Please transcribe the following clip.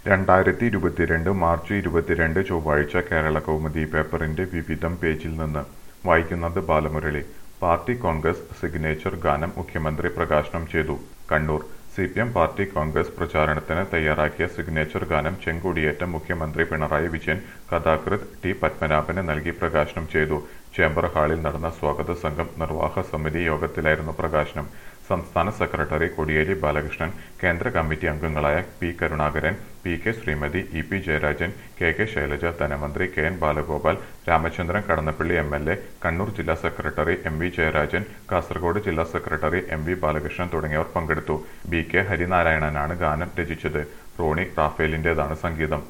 രണ്ടായിരത്തി ഇരുപത്തിരണ്ട് മാർച്ച് ഇരുപത്തിരണ്ട് ചൊവ്വാഴ്ച കേരള കൗമുദി പേപ്പറിന്റെ വിവിധം പേജിൽ നിന്ന് വായിക്കുന്നത് ബാലമുരളി പാർട്ടി കോൺഗ്രസ് സിഗ്നേച്ചർ ഗാനം മുഖ്യമന്ത്രി പ്രകാശനം ചെയ്തു Kannur C P M party congress പ്രചാരണത്തിന് തയ്യാറാക്കിയ സിഗ്നേച്ചർ ഗാനം ചെങ്കൊടിയേറ്റം മുഖ്യമന്ത്രി പിണറായി വിജയൻ കഥാകൃത്ത് ടി പത്മനാഭന് നൽകി പ്രകാശനം ചെയ്തു ചേംബർ ഹാളിൽ നടന്ന സ്വാഗത സംഘം നിർവാഹക സമിതി യോഗത്തിലായിരുന്നു പ്രകാശനം സംസ്ഥാന സെക്രട്ടറി കോടിയേരി ബാലകൃഷ്ണൻ കേന്ദ്ര കമ്മിറ്റി അംഗങ്ങളായ P Karunakaran P K Sreemathi E P Jayarajan K K Shailaja ധനമന്ത്രി K N Balagopal Ramachandran Kadannappally M L A Kannur ജില്ലാ secretary M V Jayarajan Kasaragod ജില്ലാ സെക്രട്ടറി എം വി ബാലകൃഷ്ണൻ തുടങ്ങിയവർ പങ്കെടുത്തു ബി കെ ഹരിനാരായണനാണ് ഗാനം രചിച്ചത് റോണി റാഫേലിന്റേതാണ് സംഗീതം